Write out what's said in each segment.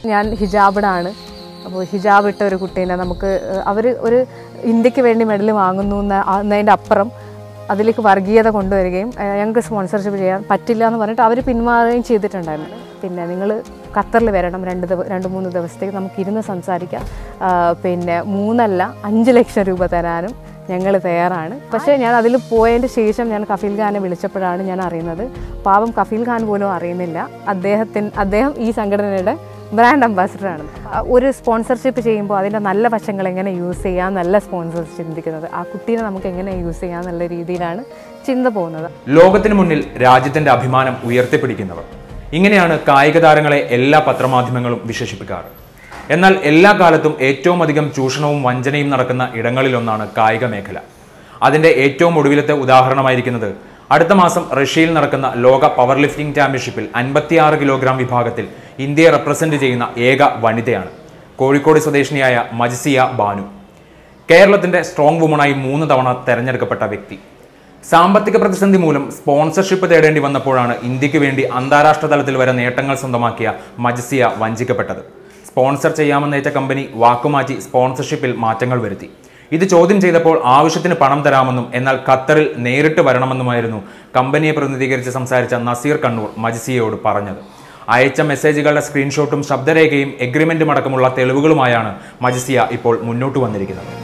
ഞാൻ ഹിജാബിടാണ് അപ്പോൾ ഹിജാബ് ഇട്ട ഒരു കുട്ടീനെ നമുക്ക് അവർ ഒരു ഇന്ത്യക്ക് വേണ്ടി മെഡൽ വാങ്ങുന്നു എന്ന എന്നതിൻ്റെ അപ്പുറം അതിലേക്ക് വർഗീയത കൊണ്ടുവരികയും ഏഹ്, ഞങ്ങൾക്ക് സ്പോൺസർഷിപ്പ് ചെയ്യാൻ പറ്റില്ല എന്ന് പറഞ്ഞിട്ട് അവർ പിന്മാറുകയും ചെയ്തിട്ടുണ്ടായിരുന്നു പിന്നെ നിങ്ങൾ ഖത്തറിൽ വരണം രണ്ട് ദിവ രണ്ട് മൂന്ന് ദിവസത്തേക്ക് നമുക്ക് ഇരുന്ന് സംസാരിക്കാം ആ, പിന്നെ മൂന്നല്ല അഞ്ച് ലക്ഷം രൂപ തരാനും ഞങ്ങൾ തയ്യാറാണ് പക്ഷേ ഞാൻ അതിൽ പോയതിൻ്റെ ശേഷം ഞാൻ കഫീൽ ഖാനെ വിളിച്ചപ്പോഴാണ് ഞാൻ അറിയുന്നത് പാവം കഫീൽ ഖാൻ പോലും അറിയുന്നില്ല അദ്ദേഹത്തിന് അദ്ദേഹം ഈ സംഘടനയുടെ ബ്രാൻഡ് അംബാസിഡറാണ് ഒരു സ്പോൺസർഷിപ്പ് ചെയ്യുമ്പോൾ അതിൻ്റെ നല്ല വശങ്ങൾ എങ്ങനെ യൂസ് ചെയ്യാം നല്ല സ്പോൺസേഴ്സ് ചിന്തിക്കുന്നത് ആ കുട്ടീനെ നമുക്ക് എങ്ങനെ യൂസ് ചെയ്യാം എന്നുള്ള രീതിയിലാണ് ചിന്ത പോകുന്നത് ലോകത്തിന് മുന്നിൽ രാജ്യത്തിന്റെ അഭിമാനം ഉയർത്തിപ്പിടിക്കുന്നവർ ഇങ്ങനെയാണ് കായിക താരങ്ങളെ എല്ലാ പത്രമാധ്യമങ്ങളും വിശേഷിപ്പിക്കാറ് എന്നാൽ എല്ലാ കാലത്തും ഏറ്റവും അധികം ചൂഷണവും വഞ്ചനയും നടക്കുന്ന ഇടങ്ങളിലൊന്നാണ് കായിക മേഖല അതിന്റെ ഏറ്റവും ഒടുവിലത്തെ ഉദാഹരണമായിരിക്കുന്നത് അടുത്ത മാസം റഷ്യയിൽ നടക്കുന്ന ലോക പവർ ലിഫ്റ്റിംഗ് ചാമ്പ്യൻഷിപ്പിൽ അൻപത്തിയാറ് കിലോഗ്രാം വിഭാഗത്തിൽ ഇന്ത്യയെ റെപ്രസെന്റ് ചെയ്യുന്ന ഏക വനിതയാണ് കോഴിക്കോട് സ്വദേശിനിയായ മജിസിയ ബാനു കേരളത്തിന്റെ സ്ട്രോങ് വുമണായി മൂന്ന് തവണ തെരഞ്ഞെടുക്കപ്പെട്ട വ്യക്തി സാമ്പത്തിക പ്രതിസന്ധി മൂലം സ്പോൺസർഷിപ്പ് തേടേണ്ടി വന്നപ്പോഴാണ് ഇന്ത്യക്ക് വേണ്ടി അന്താരാഷ്ട്ര തലത്തിൽ വരെ നേട്ടങ്ങൾ സ്വന്തമാക്കിയ മജസിയ വഞ്ചിക്കപ്പെട്ടത് സ്പോൺസർ ചെയ്യാമെന്നേറ്റ കമ്പനി വാക്കുമാറ്റി സ്പോൺസർഷിപ്പിൽ മാറ്റങ്ങൾ വരുത്തി ഇത് ചോദ്യം ചെയ്തപ്പോൾ ആവശ്യത്തിന് പണം തരാമെന്നും എന്നാൽ ഖത്തറിൽ നേരിട്ട് വരണമെന്നുമായിരുന്നു കമ്പനിയെ പ്രതിനിധീകരിച്ച് സംസാരിച്ച നസീർ കണ്ണൂർ മജിസിയയോട് പറഞ്ഞത് അയച്ച മെസ്സേജുകളുടെ സ്ക്രീൻഷോട്ടും ശബ്ദരേഖയും എഗ്രിമെന്റും അടക്കമുള്ള തെളിവുകളുമായാണ് മജിസിയ ഇപ്പോൾ മുന്നോട്ട് വന്നിരിക്കുന്നത്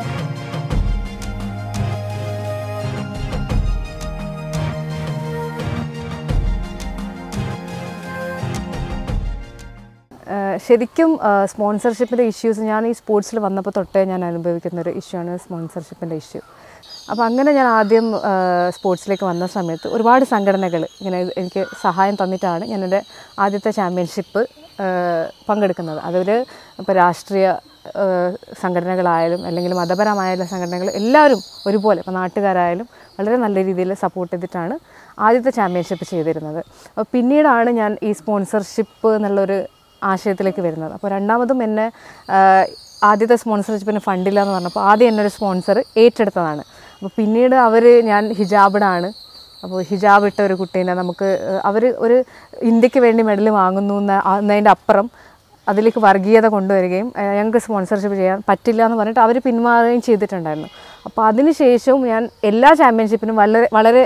ഏഹ് ശരിക്കും സ്പോൺസർഷിപ്പിൻ്റെ ഇഷ്യൂസ് ഞാൻ ഈ സ്പോർട്സിൽ വന്നപ്പോൾ തൊട്ടേ ഞാൻ അനുഭവിക്കുന്ന ഒരു ഇഷ്യൂ ആണ് സ്പോൺസർഷിപ്പിൻ്റെ ഇഷ്യൂ അപ്പോൾ അങ്ങനെ ഞാൻ ആദ്യം സ്പോർട്സിലേക്ക് വന്ന സമയത്ത് ഒരുപാട് സംഘടനകൾ ഇങ്ങനെ എനിക്ക് സഹായം തന്നിട്ടാണ് ഞാൻ എൻ്റെ ആദ്യത്തെ ചാമ്പ്യൻഷിപ്പ് പങ്കെടുക്കുന്നത് അതൊരു ഇപ്പോൾ രാഷ്ട്രീയ ഏഹ് സംഘടനകളായാലും അല്ലെങ്കിൽ മതപരമായ സംഘടനകൾ എല്ലാവരും ഒരുപോലെ ഇപ്പോൾ നാട്ടുകാരായാലും വളരെ നല്ല രീതിയിൽ സപ്പോർട്ട് ചെയ്തിട്ടാണ് ആദ്യത്തെ ചാമ്പ്യൻഷിപ്പ് ചെയ്തിരുന്നത് അപ്പോൾ പിന്നീടാണ് ഞാൻ ഈ സ്പോൺസർഷിപ്പ് എന്നുള്ളൊരു ആശയത്തിലേക്ക് വരുന്നത് അപ്പോൾ രണ്ടാമതും എന്നെ ആഹ്, ആദ്യത്തെ സ്പോൺസർഷിപ്പിന് ഫണ്ടില്ല എന്ന് പറഞ്ഞപ്പോൾ ആദ്യം എന്നെ ഒരു സ്പോൺസർ ഏറ്റെടുത്തതാണ് അപ്പോൾ പിന്നീട് അവർ ഞാൻ ഹിജാബിടാണ് അപ്പോൾ ഹിജാബ് ഇട്ട ഒരു കുട്ടീനെ നമുക്ക് അവർ ഒരു ഇന്ത്യക്ക് വേണ്ടി മെഡൽ വാങ്ങുന്നു എന്ന എന്നതിൻ്റെ അപ്പുറം അതിലേക്ക് വർഗീയത കൊണ്ടുവരികയും ഏഹ്, ഞങ്ങൾക്ക് സ്പോൺസർഷിപ്പ് ചെയ്യാൻ പറ്റില്ല എന്ന് പറഞ്ഞിട്ട് അവർ പിന്മാറുകയും ചെയ്തിട്ടുണ്ടായിരുന്നു അപ്പോൾ അതിന് ശേഷവും ഞാൻ എല്ലാ ചാമ്പ്യൻഷിപ്പിനും വളരെ വളരെ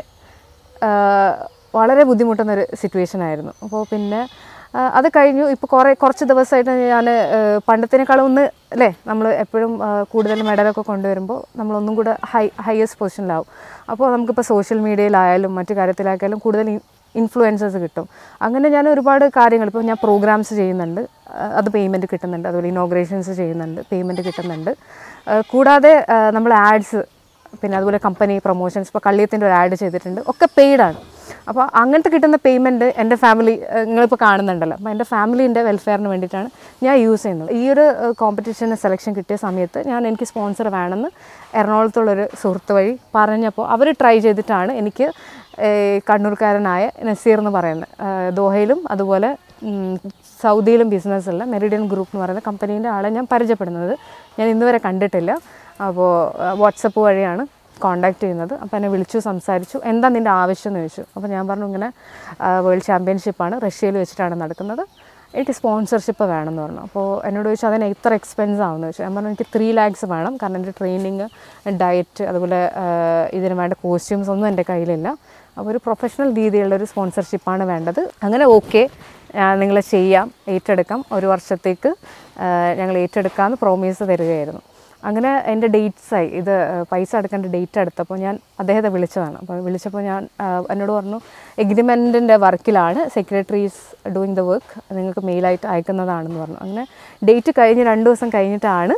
ആഹ് വളരെ ബുദ്ധിമുട്ടുന്ന ഒരു സിറ്റുവേഷൻ ആയിരുന്നു അപ്പോൾ പിന്നെ ആഹ് അത് കഴിഞ്ഞു ഇപ്പോൾ കുറേ കുറച്ച് ദിവസമായിട്ട് ഞാൻ പണ്ടത്തേക്കാളും ഒന്ന് അല്ലേ നമ്മൾ എപ്പോഴും ആഹ് കൂടുതൽ മെഡലൊക്കെ കൊണ്ടുവരുമ്പോൾ നമ്മളൊന്നും കൂടെ ഹൈ ഹയസ്റ്റ് പൊസിഷനിലാവും അപ്പോൾ നമുക്കിപ്പോൾ സോഷ്യൽ മീഡിയയിലായാലും മറ്റു കാര്യത്തിലായാലും കൂടുതൽ ഇൻഫ്ലുവൻസേഴ്സ് കിട്ടും അങ്ങനെ ഞാൻ ഒരുപാട് കാര്യങ്ങൾ ഇപ്പോൾ ഞാൻ പ്രോഗ്രാംസ് ചെയ്യുന്നുണ്ട് ആഹ് അത് പേയ്മെൻറ്റ് കിട്ടുന്നുണ്ട് അതുപോലെ ഇനോഗ്രേഷൻസ് ചെയ്യുന്നുണ്ട് പേയ്മെൻറ്റ് കിട്ടുന്നുണ്ട് ആഹ് കൂടാതെ നമ്മൾ ആഡ്സ് പിന്നെ അതുപോലെ കമ്പനി പ്രൊമോഷൻസ് ഇപ്പോൾ കള്ളിയത്തിൻ്റെ ഒരു ആഡ് ചെയ്തിട്ടുണ്ട് ഒക്കെ പെയ്ഡാണ് അപ്പോൾ അങ്ങനത്തെ കിട്ടുന്ന പേയ്മെൻറ്റ് എൻ്റെ ഫാമിലി നിങ്ങളിപ്പോൾ കാണുന്നുണ്ടല്ലോ അപ്പോൾ എൻ്റെ ഫാമിലീൻ്റെ വെൽഫെയറിന് വേണ്ടിയിട്ടാണ് ഞാൻ യൂസ് ചെയ്യുന്നത് ഈ ഒരു കോമ്പറ്റീഷന് സെലക്ഷൻ കിട്ടിയ സമയത്ത് ഞാൻ എനിക്ക് സ്പോൺസർ വേണമെന്ന് എറണാകുളത്തുള്ളൊരു സുഹൃത്ത് വഴി പറഞ്ഞപ്പോൾ അവർ ട്രൈ ചെയ്തിട്ടാണ് എനിക്ക് ഏഹ്, കണ്ണൂർക്കാരനായ നസീർ എന്ന് പറയുന്നത് ഏഹ്, ദോഹയിലും അതുപോലെ ഉം, സൗദിയിലും ബിസിനസ്സുള്ള മെറിഡിയൻ ഗ്രൂപ്പ് എന്ന് പറയുന്ന കമ്പനീൻ്റെ ആളെ ഞാൻ പരിചയപ്പെടുന്നത് ഞാൻ ഇന്നുവരെ കണ്ടിട്ടില്ല അപ്പോൾ വാട്സപ്പ് വഴിയാണ് കോണ്ടാക്ട് ചെയ്യുന്നത് അപ്പോൾ എന്നെ വിളിച്ചു സംസാരിച്ചു എന്താ നിൻ്റെ ആവശ്യം എന്ന് ചോദിച്ചു അപ്പോൾ ഞാൻ പറഞ്ഞു ഇങ്ങനെ വേൾഡ് ചാമ്പ്യൻഷിപ്പാണ് റഷ്യയിൽ വെച്ചിട്ടാണ് നടക്കുന്നത് എനിക്ക് സ്പോൺസർഷിപ്പ് വേണമെന്ന് പറഞ്ഞു അപ്പോൾ എന്നോട് ചോദിച്ചു അതിന് എത്ര എക്സ്പെൻസ് ആവുമെന്ന് ചോദിച്ചു ഞാൻ പറഞ്ഞു എനിക്ക് ത്രീ ലാക്സ് വേണം കാരണം എൻ്റെ ട്രെയിനിങ് ഡയറ്റ് അതുപോലെ ആ, ഇതിന് വേണ്ട കോസ്റ്റ്യൂംസ് ഒന്നും എൻ്റെ കയ്യിലില്ല അപ്പോൾ ഒരു പ്രൊഫഷണൽ രീതിയിലുള്ള ഒരു സ്പോൺസർഷിപ്പാണ് വേണ്ടത് അങ്ങനെ ഓക്കെ നിങ്ങൾ ചെയ്യാം ഏറ്റെടുക്കാം ഒരു വർഷത്തേക്ക് ആ, ഞങ്ങൾ ഏറ്റെടുക്കാമെന്ന് പ്രോമിസ് തരികയായിരുന്നു അങ്ങനെ എൻ്റെ ഡേറ്റ്സ് ആയി ഇത് ആ, പൈസ അടക്കേണ്ട ഡേറ്റ് എടുത്തപ്പോൾ ഞാൻ അദ്ദേഹത്തെ വിളിച്ചതാണ് അപ്പോൾ വിളിച്ചപ്പോൾ ഞാൻ ആ, എന്നോട് പറഞ്ഞു എഗ്രിമെൻറ്റിൻ്റെ വർക്കിലാണ് സെക്രട്ടറീസ് ഡൂയിങ് ദ വർക്ക് നിങ്ങൾക്ക് മെയിലായിട്ട് അയക്കുന്നതാണെന്ന് പറഞ്ഞു അങ്ങനെ ഡേറ്റ് കഴിഞ്ഞ് രണ്ട് ദിവസം കഴിഞ്ഞിട്ടാണ്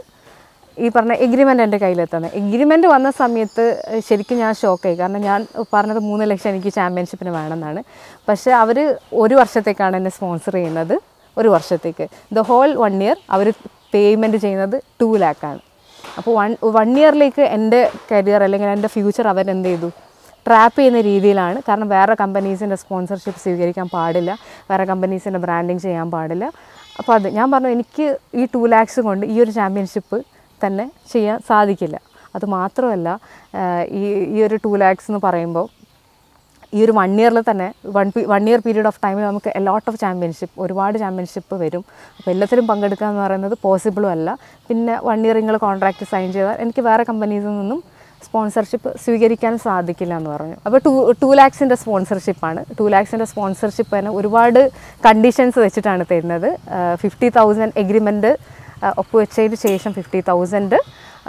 ഈ പറഞ്ഞ എഗ്രിമെൻ്റ് എൻ്റെ കയ്യിലെത്തുന്നത് എഗ്രിമെൻ്റ് വന്ന സമയത്ത് ശരിക്കും ഞാൻ ഷോക്കായി കാരണം ഞാൻ പറഞ്ഞത് മൂന്ന് ലക്ഷം എനിക്ക് ചാമ്പ്യൻഷിപ്പിന് വേണമെന്നാണ് പക്ഷേ അവർ ഒരു വർഷത്തേക്കാണ് എന്നെ സ്പോൺസർ ചെയ്യുന്നത് ഒരു വർഷത്തേക്ക് ദ ഹോൾ വൺ ഇയർ അവർ പേയ്മെൻറ്റ് ചെയ്യുന്നത് ടു ലാക്കാണ് അപ്പോൾ വൺ വൺ ഇയറിലേക്ക് എൻ്റെ കരിയർ അല്ലെങ്കിൽ എൻ്റെ ഫ്യൂച്ചർ അവരെന്ത് ചെയ്തു ട്രാപ്പ് ചെയ്യുന്ന രീതിയിലാണ് കാരണം വേറെ കമ്പനീസിൻ്റെ സ്പോൺസർഷിപ്പ് സ്വീകരിക്കാൻ പാടില്ല വേറെ കമ്പനീസിൻ്റെ ബ്രാൻഡിങ് ചെയ്യാൻ പാടില്ല അപ്പോൾ അത് ഞാൻ പറഞ്ഞു എനിക്ക് ഈ ടു ലാക്സ് കൊണ്ട് ഈ ഒരു ചാമ്പ്യൻഷിപ്പ് തന്നെ ചെയ്യാൻ സാധിക്കില്ല അത് മാത്രമല്ല ആഹ് ഈ ഈ ഒരു ടു ലാക്സ് എന്ന് പറയുമ്പോൾ ഈ ഒരു വൺ ഇയറിൽ തന്നെ one one year period of ടൈമിൽ നമുക്ക് എ ലോട്ട് ഓഫ് ചാമ്പ്യൻഷിപ്പ് ഒരുപാട് ചാമ്പ്യൻഷിപ്പ് വരും അപ്പോൾ എല്ലാത്തിലും പങ്കെടുക്കുക എന്ന് പറയുന്നത് പോസിബിളും അല്ല പിന്നെ വൺ ഇയർ നിങ്ങൾ കോൺട്രാക്റ്റ് സൈൻ ചെയ്താൽ എനിക്ക് വേറെ കമ്പനീസിൽ നിന്നും സ്പോൺസർഷിപ്പ് സ്വീകരിക്കാൻ സാധിക്കില്ല എന്ന് പറഞ്ഞു അപ്പോൾ ടു ടു ലാക്സിൻ്റെ സ്പോൺസർഷിപ്പാണ് ടു ലാക്സിൻ്റെ സ്പോൺസർഷിപ്പ് തന്നെ ഒരുപാട് കണ്ടീഷൻസ് വെച്ചിട്ടാണ് തരുന്നത് ഫിഫ്റ്റി തൗസൻഡ് എഗ്രിമെൻറ്റ് ഒപ്പുവെച്ചതിന് ശേഷം ഫിഫ്റ്റി തൗസൻഡ്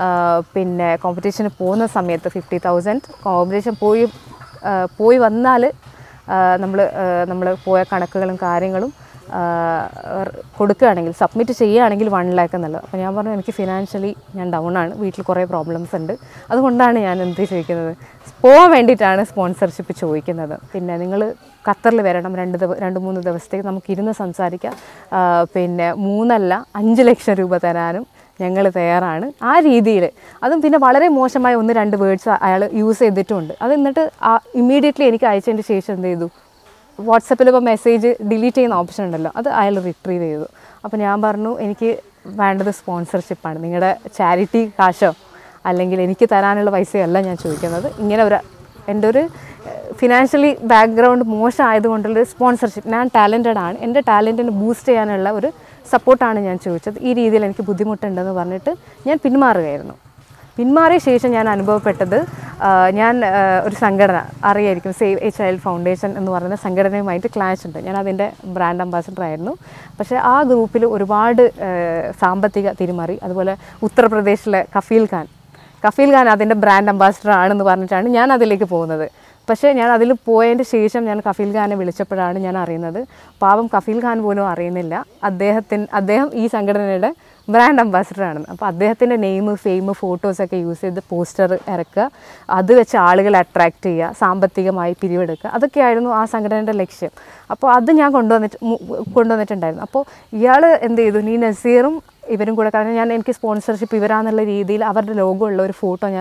പിന്നെ കോമ്പറ്റീഷന് പോകുന്ന സമയത്ത് ഫിഫ്റ്റി തൗസൻഡ് കോമ്പറ്റീഷൻ പോയി ആ, പോയി വന്നാൽ നമ്മൾ നമ്മൾ പോയ കണക്കുകളും കാര്യങ്ങളും ആ, ർ- കൊടുക്കുകയാണെങ്കിൽ സബ്മിറ്റ് ചെയ്യുകയാണെങ്കിൽ വൺ ലാക്ക് എന്നുള്ളത് അപ്പോൾ ഞാൻ പറഞ്ഞു എനിക്ക് ഫിനാൻഷ്യലി ഞാൻ ഡൗൺ ആണ് വീട്ടിൽ കുറേ പ്രോബ്ലംസ് ഉണ്ട് അതുകൊണ്ടാണ് ഞാൻ എന്ത് ചോദിക്കുന്നത് പോകാൻ വേണ്ടിയിട്ടാണ് സ്പോൺസർഷിപ്പ് ചോദിക്കുന്നത് പിന്നെ നിങ്ങൾ ഖത്തറിൽ വരണം രണ്ട് ദിവ രണ്ട് മൂന്ന് ദിവസത്തേക്ക് നമുക്ക് ഇരുന്ന് സംസാരിക്കാം ആ, പിന്നെ മൂന്നല്ല അഞ്ച് ലക്ഷം രൂപ തരാനും ഞങ്ങൾ തയ്യാറാണ് ആ രീതിയിൽ അതും പിന്നെ വളരെ മോശമായ ഒന്ന് രണ്ട് വേർഡ്സ് അയാൾ യൂസ് ചെയ്തിട്ടുമുണ്ട് അത് എന്നിട്ട് ആ ഇമ്മീഡിയറ്റ്ലി എനിക്ക് അയച്ചതിന് ശേഷം എന്ത് ചെയ്തു വാട്സപ്പിൽ ഇപ്പോൾ മെസ്സേജ് ഡിലീറ്റ് ചെയ്യുന്ന ഓപ്ഷൻ ഉണ്ടല്ലോ അത് അയാൾ റിട്രീവ് ചെയ്തു അപ്പോൾ ഞാൻ പറഞ്ഞു എനിക്ക് വേണ്ടത് സ്പോൺസർഷിപ്പാണ് നിങ്ങളുടെ ചാരിറ്റി കാശോ അല്ലെങ്കിൽ എനിക്ക് തരാനുള്ള പൈസയല്ല ഞാൻ ചോദിക്കുന്നത് ഇങ്ങനെ ഒരു എൻ്റെ ഒരു ഫിനാൻഷ്യലി ബാക്ക്ഗ്രൗണ്ട് മോശമായതുകൊണ്ടുള്ള സ്പോൺസർഷിപ്പ് ഞാൻ ടാലൻറ്റഡ് ആണ് എൻ്റെ ടാലൻറ്റിനെ ബൂസ്റ്റ് ചെയ്യാനുള്ള ഒരു സപ്പോർട്ടാണ് ഞാൻ ചോദിച്ചത് ഈ രീതിയിൽ എനിക്ക് ബുദ്ധിമുട്ടുണ്ടെന്ന് പറഞ്ഞിട്ട് ഞാൻ പിന്മാറുകയായിരുന്നു പിന്മാറിയ ശേഷം ഞാൻ അനുഭവപ്പെട്ടത് ആ, ഞാൻ ആ, ഒരു സംഘടന അറിയായിരിക്കും സേവ് എ ചൈൽഡ് ഫൗണ്ടേഷൻ എന്ന് പറയുന്ന സംഘടനയുമായിട്ട് ക്ലാഷ് ഉണ്ട് ഞാൻ അതിൻ്റെ ബ്രാൻഡ് അംബാസഡർ ആയിരുന്നു പക്ഷേ ആ ഗ്രൂപ്പിൽ ഒരുപാട് ആ, സാമ്പത്തിക തിരിമറി അതുപോലെ ഉത്തർപ്രദേശിലെ കഫീൽ ഖാൻ കഫീൽ ഖാൻ അതിൻ്റെ ബ്രാൻഡ് അംബാസഡർ ആണെന്ന് പറഞ്ഞിട്ടാണ് ഞാൻ അതിലേക്ക് പോകുന്നത് പക്ഷേ ഞാൻ അതിൽ പോയതിൻ്റെ ശേഷം ഞാൻ കഫീൽ ഖാനെ വിളിച്ചപ്പോഴാണ് ഞാൻ അറിയുന്നത് പാവം കഫീൽ ഖാൻ പോലും അറിയുന്നില്ല അദ്ദേഹത്തിന് അദ്ദേഹം ഈ സംഘടനയുടെ ബ്രാൻഡ് അംബാസഡർ ആണെന്ന് അപ്പോൾ അദ്ദേഹത്തിൻ്റെ നെയിം ഫെയിം ഫോട്ടോസൊക്കെ യൂസ് ചെയ്ത് പോസ്റ്റർ ഇറക്കുക അത് വെച്ച് ആളുകളെ അട്രാക്റ്റ് ചെയ്യുക സാമ്പത്തികമായി പിരിവെടുക്കുക അതൊക്കെയായിരുന്നു ആ സംഘടനയുടെ ലക്ഷ്യം അപ്പോൾ അത് ഞാൻ കൊണ്ടുവന്നിട്ട് മു- കൊണ്ടുവന്നിട്ടുണ്ടായിരുന്നു അപ്പോൾ ഇയാൾ എന്ത് ചെയ്തു നീ നസീറും ഇവരും കൂടെ കാരണം ഞാൻ എനിക്ക് സ്പോൺസർഷിപ്പ് ഇവരാന്നുള്ള രീതിയിൽ അവരുടെ ലോഗോ ഉള്ള ഒരു ഫോട്ടോ ഞാൻ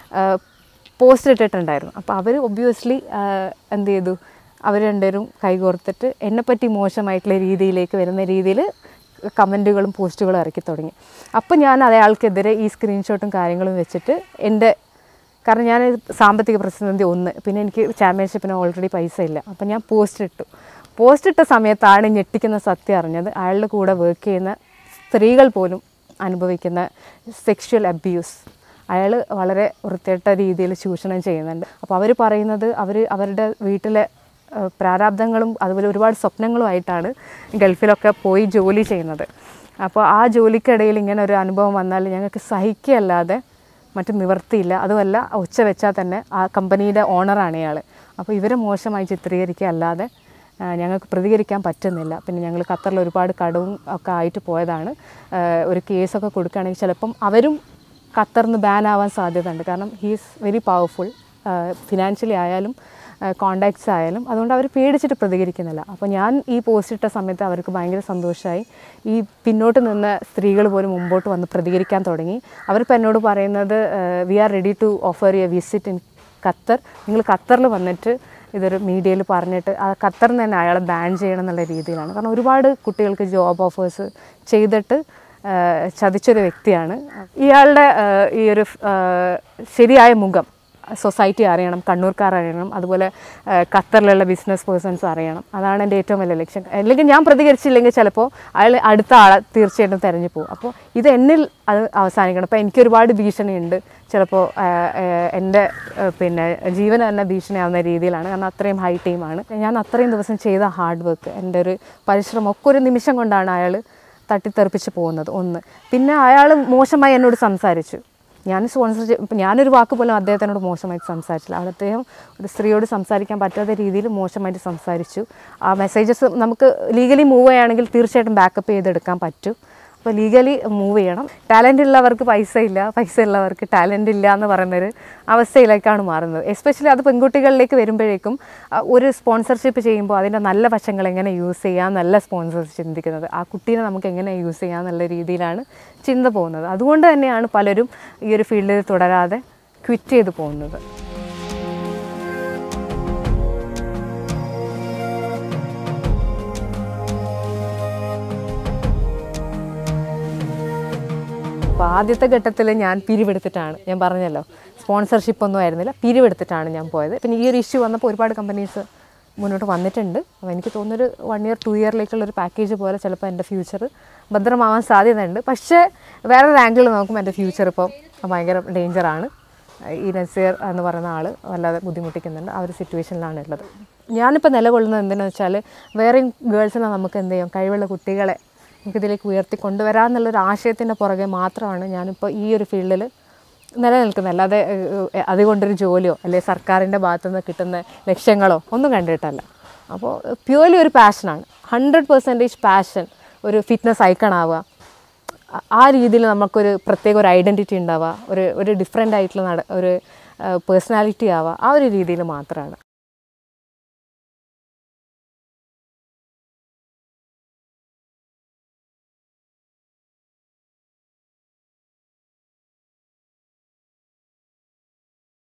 പോസ്റ്റ് ഇട്ടിട്ടുണ്ടായിരുന്നു അപ്പോൾ അവർ ഒബ്വിയസ്ലി എന്ത് ചെയ്തു അവർ രണ്ടുപേരും കൈകോർത്തിട്ട് എന്നെപ്പറ്റി മോശമായിട്ടുള്ള രീതിയിലേക്ക് വരുന്ന രീതിയിൽ കമൻറ്റുകളും പോസ്റ്റുകളും ഇറക്കി തുടങ്ങി അപ്പോൾ ഞാൻ അയാൾക്കെതിരെ ഈ സ്ക്രീൻഷോട്ടും കാര്യങ്ങളും വെച്ചിട്ട് എൻ്റെ കാരണം ഞാൻ സാമ്പത്തിക പ്രതിസന്ധി ഒന്ന് പിന്നെ എനിക്ക് ചാമ്പ്യൻഷിപ്പിന് ഓൾറെഡി പൈസ ഇല്ല അപ്പം ഞാൻ പോസ്റ്റ് ഇട്ടു പോസ്റ്റ് ഇട്ട സമയത്താണ് ഞെട്ടിക്കുന്ന സത്യം അറിഞ്ഞത് അയാളുടെ കൂടെ വർക്ക് ചെയ്യുന്ന സ്ത്രീകൾ പോലും അനുഭവിക്കുന്ന സെക്ഷൽ അബ്യൂസ് അയാൾ വളരെ വൃത്തികെട്ട രീതിയിൽ ചൂഷണം ചെയ്യുന്നുണ്ട് അപ്പോൾ അവർ പറയുന്നത് അവർ അവരുടെ വീട്ടിലെ ഏഹ്, പ്രാരാബ്ദങ്ങളും അതുപോലെ ഒരുപാട് സ്വപ്നങ്ങളുമായിട്ടാണ് ഗൾഫിലൊക്കെ പോയി ജോലി ചെയ്യുന്നത് അപ്പോൾ ആ ജോലിക്കിടയിൽ ഇങ്ങനെ ഒരു അനുഭവം വന്നാൽ ഞങ്ങൾക്ക് സഹിക്കുകയല്ലാതെ മറ്റു നിവർത്തിയില്ല അതുമല്ല ഉച്ച വെച്ചാൽ തന്നെ ആ കമ്പനിയുടെ ഓണറാണ് ഇയാൾ അപ്പോൾ ഇവരെ മോശമായി ചിത്രീകരിക്കുക അല്ലാതെ ആ, ഞങ്ങൾക്ക് പ്രതികരിക്കാൻ പറ്റുന്നില്ല പിന്നെ ഞങ്ങൾ ഖത്തറിൽ ഒരുപാട് കടവും ഒക്കെ ആയിട്ട് പോയതാണ് ആ, ഒരു കേസൊക്കെ കൊടുക്കുകയാണെങ്കിൽ ചിലപ്പം അവരും ഖത്തറിൽ നിന്ന് ബാൻ ആവാൻ സാധ്യതയുണ്ട് കാരണം ഹീസ് വെരി പവർഫുൾ ഫിനാൻഷ്യലി ആയാലും കോണ്ടാക്ട്സ് ആയാലും അതുകൊണ്ട് അവർ പേടിച്ചിട്ട് പ്രതികരിക്കുന്നില്ല അപ്പോൾ ഞാൻ ഈ പോസ്റ്റ് ഇട്ട സമയത്ത് അവർക്ക് ഭയങ്കര സന്തോഷമായി ഈ പിന്നോട്ട് നിന്ന സ്ത്രീകൾ പോലും മുമ്പോട്ട് വന്ന് പ്രതികരിക്കാൻ തുടങ്ങി അവരിപ്പോൾ എന്നോട് പറയുന്നത് we are ready to offer a visit in Qatar നിങ്ങൾ ഖത്തറിൽ വന്നിട്ട് ഇതൊരു മീഡിയയിൽ പറഞ്ഞിട്ട് ആ ഖത്തറിൽ നിന്ന് തന്നെ അയാളെ ബാൻ ചെയ്യണം എന്നുള്ള രീതിയിലാണ് കാരണം ഒരുപാട് കുട്ടികൾക്ക് ജോബ് ഓഫേഴ്സ് ചെയ്തിട്ട് ആ, ചതിച്ചൊരു വ്യക്തിയാണ് ഇയാളുടെ ആ, ഈ ഒരു ആ, ശരിയായ മുഖം സൊസൈറ്റി അറിയണം കണ്ണൂർക്കാർ അറിയണം അതുപോലെ ആ, ഖത്തറിലുള്ള ബിസിനസ് പേഴ്സൺസ് അറിയണം അതാണ് എൻ്റെ ഏറ്റവും വലിയ ലക്ഷ്യം അല്ലെങ്കിൽ ഞാൻ പ്രതികരിച്ചില്ലെങ്കിൽ ചിലപ്പോൾ അയാൾ അടുത്ത ആളെ തീർച്ചയായിട്ടും തിരഞ്ഞു പോകും അപ്പോൾ ഇത് എന്നിൽ അത് അവസാനിക്കണം അപ്പോൾ എനിക്ക് ഒരുപാട് ഭീഷണിയുണ്ട് ചിലപ്പോൾ ആ, ആ, എൻ്റെ ആ, പിന്നെ ജീവന് തന്നെ ഭീഷണിയാവുന്ന രീതിയിലാണ് കാരണം അത്രയും ഹൈ ടീമാണ് ഞാൻ അത്രയും ദിവസം ചെയ്ത ഹാർഡ് വർക്ക് എൻ്റെ ഒരു പരിശ്രമം ഒക്കെ ഒരു നിമിഷം കൊണ്ടാണ് അയാൾ തട്ടിത്തെറിപ്പിച്ച് പോകുന്നത് ഒന്ന് പിന്നെ അയാൾ മോശമായി എന്നോട് സംസാരിച്ചു ഞാൻ സ്പോൺസർ ഇപ്പം ഞാനൊരു വാക്ക് പോലും അദ്ദേഹത്തിനോട് മോശമായിട്ട് സംസാരിച്ചില്ല അവിടെ അദ്ദേഹം ഒരു സ്ത്രീയോട് സംസാരിക്കാൻ പറ്റാത്ത രീതിയിൽ മോശമായിട്ട് സംസാരിച്ചു ആ മെസ്സേജസ് നമുക്ക് ലീഗലി മൂവ് ചെയ്യുകയാണെങ്കിൽ തീർച്ചയായിട്ടും ബാക്കപ്പ് ചെയ്തെടുക്കാൻ പറ്റും അപ്പോൾ ലീഗലി മൂവ് ചെയ്യണം ടാലൻ്റ് ഉള്ളവർക്ക് പൈസ ഇല്ല പൈസ ഉള്ളവർക്ക് ടാലൻ്റ് ഇല്ല എന്ന് പറയുന്നൊരു അവസ്ഥയിലേക്കാണ് മാറുന്നത് എസ്പെഷ്യലി അത് പെൺകുട്ടികളിലേക്ക് വരുമ്പോഴേക്കും ആ, ഒരു സ്പോൺസർഷിപ്പ് ചെയ്യുമ്പോൾ അതിൻ്റെ നല്ല വശങ്ങൾ എങ്ങനെ യൂസ് ചെയ്യാം നല്ല സ്പോൺസേഴ്സ് ചിന്തിക്കുന്നത് ആ കുട്ടീനെ നമുക്ക് എങ്ങനെ യൂസ് ചെയ്യാം എന്നുള്ള രീതിയിലാണ് ചിന്ത പോകുന്നത് അതുകൊണ്ട് തന്നെയാണ് പലരും ഈ ഒരു ഫീൽഡിൽ തുടരാതെ ക്വിറ്റ് ചെയ്ത് പോകുന്നത് അപ്പോൾ ആദ്യത്തെ ഘട്ടത്തിൽ ഞാൻ പിരിവെടുത്തിട്ടാണ് ഞാൻ പറഞ്ഞല്ലോ സ്പോൺസർഷിപ്പ് ഒന്നും ആയിരുന്നില്ല പിരിവെടുത്തിട്ടാണ് ഞാൻ പോയത് പിന്നെ ഈ ഒരു ഇഷ്യൂ വന്നപ്പോൾ ഒരുപാട് കമ്പനീസ് മുന്നോട്ട് വന്നിട്ടുണ്ട് അപ്പോൾ എനിക്ക് തോന്നുന്നൊരു വൺ ഇയർ ടു ഇയറിലേക്കുള്ള ഒരു പാക്കേജ് പോലെ ചിലപ്പോൾ എൻ്റെ ഫ്യൂച്ചർ ഭദ്രമാവാൻ സാധ്യതയുണ്ട് പക്ഷേ വേറൊരു ആംഗിൾ നോക്കുമ്പോൾ എൻ്റെ ഫ്യൂച്ചർ ഇപ്പം ഭയങ്കര ഡേഞ്ചറാണ് ഈ നസീർ എന്ന് പറയുന്ന ആൾ വല്ലാതെ ബുദ്ധിമുട്ടിക്കുന്നുണ്ട് ആ ഒരു സിറ്റുവേഷനിലാണ് ഉള്ളത് ഞാനിപ്പോൾ നിലകൊള്ളുന്നത് എന്തിനാന്ന് വെച്ചാൽ വേറെയും ഗേൾസിനെ നമുക്ക് എന്ത് ചെയ്യാം കഴിവുള്ള കുട്ടികളെ നമുക്കിതിലേക്ക് ഉയർത്തി കൊണ്ടുവരാമെന്നുള്ളൊരു ആശയത്തിൻ്റെ പുറകെ മാത്രമാണ് ഞാനിപ്പോൾ ഈ ഒരു ഫീൽഡിൽ നിലനിൽക്കുന്നത് അല്ലാതെ ഏഹ്, അതുകൊണ്ടൊരു ജോലിയോ അല്ലെങ്കിൽ സർക്കാരിൻ്റെ ഭാഗത്തുനിന്ന് കിട്ടുന്ന ലക്ഷ്യങ്ങളോ ഒന്നും കണ്ടിട്ടല്ല അപ്പോൾ പ്യുവർലി ഒരു പാഷനാണ് ഹൺഡ്രഡ് പെർസെൻറ്റേജ് പാഷൻ ഒരു ഫിറ്റ്നസ് ഐക്കണാവുക ആ- ആ രീതിയിൽ നമുക്കൊരു പ്രത്യേക ഒരു ഐഡൻറ്റിറ്റി ഉണ്ടാവുക ഒരു ഒരു ഡിഫറെൻ്റ് ആയിട്ടുള്ള നട ഒരു പേഴ്സണാലിറ്റി ആവുക ആ ഒരു രീതിയിൽ മാത്രമാണ്